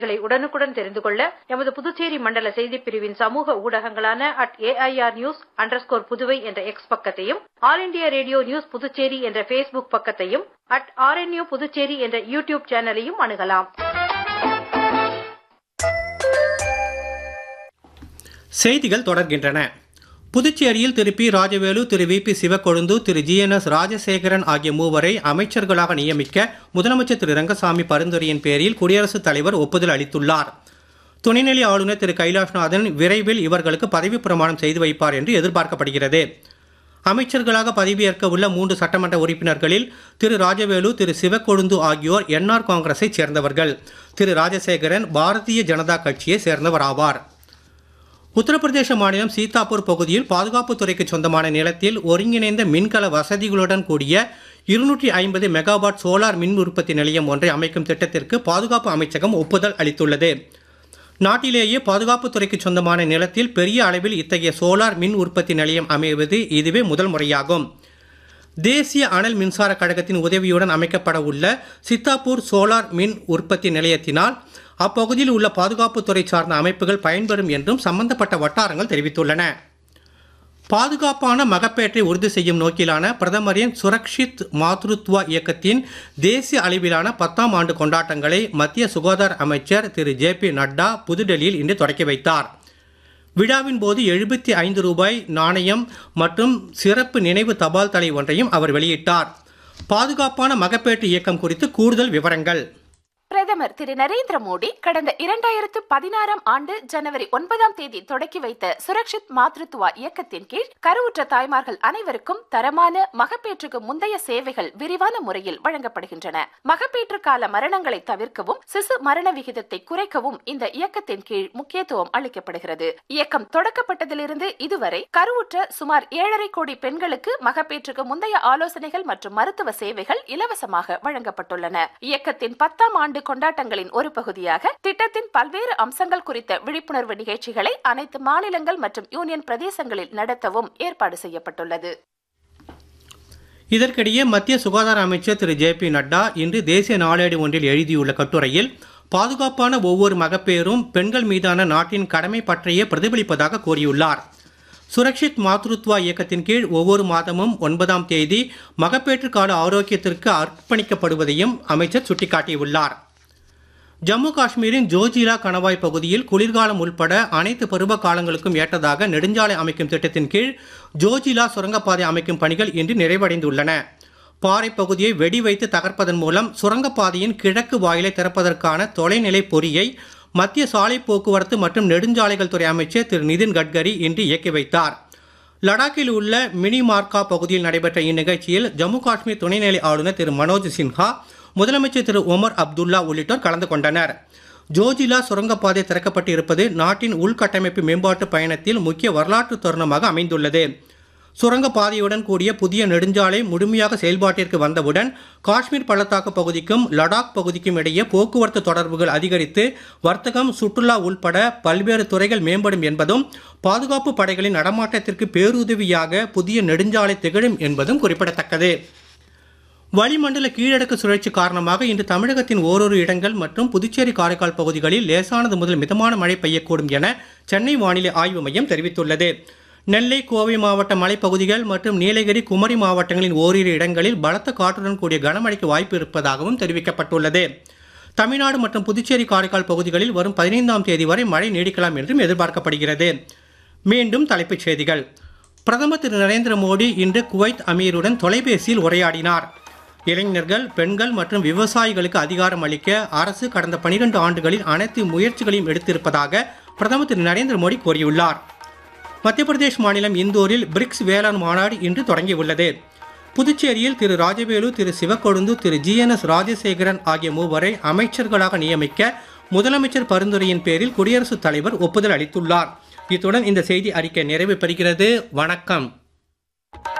களை உடனுக்குடன் தெரிந்து கொள்ள எமது புதுச்சேரி மண்டல செய்திப் பிரிவின் சமூக ஊடகங்களான at AIR news underscore Puduvai என்ற எக்ஸ் பக்கத்தையும் all India radio news Puducherry என்ற ஃபேஸ்புக் பக்கத்தையும் அட் ஆர்என்யூ புதுச்சேரி என்ற யூடியூப் சேனலையும் அணுகலாம் செய்திகள் தொடர்கின்றன புதுச்சேரியில் Thiru P Rajavelu Thiru V P Sivakozhunthu Thiru G N S Rajasekaran ஆகிய மூவரை அமைச்சர்களாக நியமிக்க முதலமைச்சர் திரு ரங்கசாமி பரிந்துரையின் பேரில் குடியரசுத் தலைவர் ஒப்புதல் அளித்துள்ளார் துணைநிலை ஆளுநர் திரு கைலாஷ்நாதன் விரைவில் இவர்களுக்கு பதவி பிரமாணம் செய்து வைப்பார் என்று எதிர்பார்க்கப்படுகிறது அமைச்சர்களாக பதவியேற்க உள்ள மூன்று சட்டமன்ற உறுப்பினர்களில் திரு ராஜவேலு திரு சிவக்கொழுந்து ஆகியோர் என்ஆர் காங்கிரஸைச் சேர்ந்தவர்கள் திரு ராஜசேகரன் பாரதிய ஜனதா கட்சியை சேர்ந்தவர் ஆவார் உத்தரப்பிரதேச மாநிலம் சீதாப்பூர் பகுதியில் பாதுகாப்புத்துறைக்கு சொந்தமான நிலத்தில் ஒருங்கிணைந்த மின்கல வசதிகளுடன் கூடிய இருநூற்றி ஐம்பது மெகாவாட் சோலார் மின் உற்பத்தி நிலையம் ஒன்றை அமைக்கும் திட்டத்திற்கு பாதுகாப்பு அமைச்சகம் ஒப்புதல் அளித்துள்ளது நாட்டிலேயே பாதுகாப்புத்துறைக்கு சொந்தமான நிலத்தில் பெரிய அளவில் இத்தகைய சோலார் மின் உற்பத்தி நிலையம் அமைவது இதுவே முதல் முறையாகும் தேசிய அனல் மின்சார கழகத்தின் உதவியுடன் அமைக்கப்பட உள்ள சித்தாப்பூர் சோலார் மின் உற்பத்தி நிலையத்தினால் அப்பகுதியில் உள்ள பாதுகாப்புத்துறை சார்ந்த அமைப்புகள் பயன்பெறும் என்றும் சம்பந்தப்பட்ட வட்டாரங்கள் தெரிவித்துள்ளன பாதுகாப்பான மகப்பேற்றை உறுதி செய்யும் நோக்கிலான பிரதமரின் சுரக்ஷித் மாத்ருத்வா இயக்கத்தின் தேசிய அளவிலான பத்தாம் ஆண்டு கொண்டாட்டங்களை மத்திய சுகாதார அமைச்சர் திரு ஜே பி நட்டா புதுடெல்லியில் இன்று தொடக்கி வைத்தார் விழாவின் போது எழுபத்தி ஐந்து ரூபாய் நாணயம் மற்றும் சிறப்பு நினைவு தபால் தலை ஒன்றையும் அவர் வெளியிட்டார் பாதுகாப்பான மகப்பேற்று இயக்கம் குறித்து கூடுதல் விவரங்கள் பிரதமர் திரு நரேந்திர மோடி கடந்த இரண்டாயிரத்து பதினாறாம் ஆண்டு ஜனவரி ஒன்பதாம் தேதி தொடக்கி வைத்த சுரக்ஷித் மாத்ருத்வா இயக்கத்தின் கீழ் கருவுற்ற தாய்மார்கள் அனைவருக்கும் தரமான மகப்பேற்றுக்கு முந்தைய சேவைகள் விரிவான முறையில் வழங்கப்படுகின்றன மகப்பேற்று கால மரணங்களை தவிர்க்கவும் சிசு மரண விகிதத்தை குறைக்கவும் இந்த இயக்கத்தின் கீழ் முக்கியத்துவம் அளிக்கப்படுகிறது இயக்கம் தொடக்கப்பட்டதிலிருந்து இதுவரை கருவுற்ற சுமார் ஏழரை கோடி பெண்களுக்கு மகப்பேற்றுக்கு முந்தைய ஆலோசனைகள் மற்றும் மருத்துவ சேவைகள் இலவசமாக வழங்கப்பட்டுள்ளன இயக்கத்தின் பத்தாம் ஆண்டு கொண்டாட்டங்களின் ஒரு பகுதியாக திட்டத்தின் பல்வேறு அம்சங்கள் குறித்த விழிப்புணர்வு நிகழ்ச்சிகளை அனைத்து மாநிலங்கள் மற்றும் யூனியன் பிரதேசங்களில் நடத்தவும் ஏற்பாடு செய்யப்பட்டுள்ளது இதற்கிடையே மத்திய சுகாதார அமைச்சர் திரு ஜே பி நட்டா இன்று தேசிய நாளேடு ஒன்றில் எழுதியுள்ள கட்டுரையில் பாதுகாப்பான ஒவ்வொரு மகப்பேரும் பெண்கள் மீதான நாட்டின் கடமை பற்றியே பிரதிபலிப்பதாக கூறியுள்ளார் சுரக்ஷித் மாத்ருத்வா இயக்கத்தின் கீழ் ஒவ்வொரு மாதமும் ஒன்பதாம் தேதி மகப்பேற்று கால ஆரோக்கியத்திற்கு அர்ப்பணிக்கப்படுவதையும் அமைச்சர் சுட்டிக்காட்டியுள்ளார் ஜம்மு காஷ்மீரின் ஜோஜிலா கணவாய் பகுதியில் குளிர்காலம் உள்பட அனைத்து பருவ காலங்களுக்கும் ஏற்றதாக நெடுஞ்சாலை அமைக்கும் திட்டத்தின் கீழ் ஜோஜிலா சுரங்கப்பாதை அமைக்கும் பணிகள் இன்று நிறைவடைந்துள்ளன பாறை பகுதியை வெடி வைத்து தகர்ப்பதன் மூலம் சுரங்கப்பாதையின் கிழக்கு வாயிலை திறப்பதற்கான தொலைநிலை பொறியை மத்திய சாலை போக்குவரத்து மற்றும் நெடுஞ்சாலைகள் துறை அமைச்சர் திரு நிதின் கட்கரி இன்று இயக்கி வைத்தார் லடாக்கில் உள்ள மினி மார்க்கா பகுதியில் நடைபெற்ற இந்நிகழ்ச்சியில் ஜம்மு காஷ்மீர் துணைநிலை ஆளுநர் திரு மனோஜ் சின்ஹா முதலமைச்சர் திரு ஒமர் அப்துல்லா உள்ளிட்டோர் கலந்து கொண்டனர் ஜோஜிலா சுரங்கப்பாதை திறக்கப்பட்டு இருப்பது நாட்டின் உள்கட்டமைப்பு மேம்பாட்டு பயணத்தில் முக்கிய வரலாற்று தருணமாக அமைந்துள்ளது சுரங்கப்பாதையுடன் கூடிய புதிய நெடுஞ்சாலை முழுமையாக செயல்பாட்டிற்கு வந்தவுடன் காஷ்மீர் பள்ளத்தாக்கு பகுதிக்கும் லடாக் பகுதிக்கும் இடையே போக்குவரத்து தொடர்புகள் அதிகரித்து வர்த்தகம் சுற்றுலா உள்பட பல்வேறு துறைகள் மேம்படும் என்பதும் பாதுகாப்பு படைகளின் நடமாட்டத்திற்கு பேருதவியாக புதிய நெடுஞ்சாலை திகழும் என்பதும் குறிப்பிடத்தக்கது வளிமண்டல கீழடுக்கு சுழற்சி காரணமாக இன்று தமிழகத்தின் ஓரிரு இடங்கள் மற்றும் புதுச்சேரி காரைக்கால் பகுதிகளில் லேசானது முதல் மிதமான மழை பெய்யக்கூடும் என சென்னை வானிலை ஆய்வு மையம் தெரிவித்துள்ளது நெல்லை கோவை மாவட்ட மலைப்பகுதிகள் மற்றும் நீலகிரி குமரி மாவட்டங்களின் ஓரிரு இடங்களில் பலத்த காற்றுடன் கூடிய கனமழைக்கு வாய்ப்பு இருப்பதாகவும் தெரிவிக்கப்பட்டுள்ளது தமிழ்நாடு மற்றும் புதுச்சேரி காரைக்கால் பகுதிகளில் வரும் பதினைந்தாம் தேதி வரை மழை நீடிக்கலாம் என்றும் எதிர்பார்க்கப்படுகிறது மீண்டும் தலைப்புச் செய்திகள் பிரதமர் திரு நரேந்திர மோடி இன்று குவைத் அமீருடன் தொலைபேசியில் உரையாடினார் இளைஞர்கள் பெண்கள் மற்றும் விவசாயிகளுக்கு அதிகாரம் அளிக்க அரசு கடந்த பனிரெண்டு ஆண்டுகளில் அனைத்து முயற்சிகளையும் எடுத்திருப்பதாக பிரதமர் திரு நரேந்திர மோடி கூறியுள்ளார் மத்திய பிரதேஷ் மாநிலம் இந்தூரில் பிரிக்ஸ் வேளாண் மாநாடு இன்று தொடங்கியுள்ளது புதுச்சேரியில் Thiru Rajavelu Thiru Sivakozhunthu Thiru G N S Rajasekaran ஆகிய மூவரை அமைச்சர்களாக நியமிக்க முதலமைச்சர் பரிந்துரையின் பேரில் குடியரசுத் தலைவர் ஒப்புதல் அளித்துள்ளார் இத்துடன் இந்த செய்தி அறிக்கை நிறைவு பெறுகிறது வணக்கம்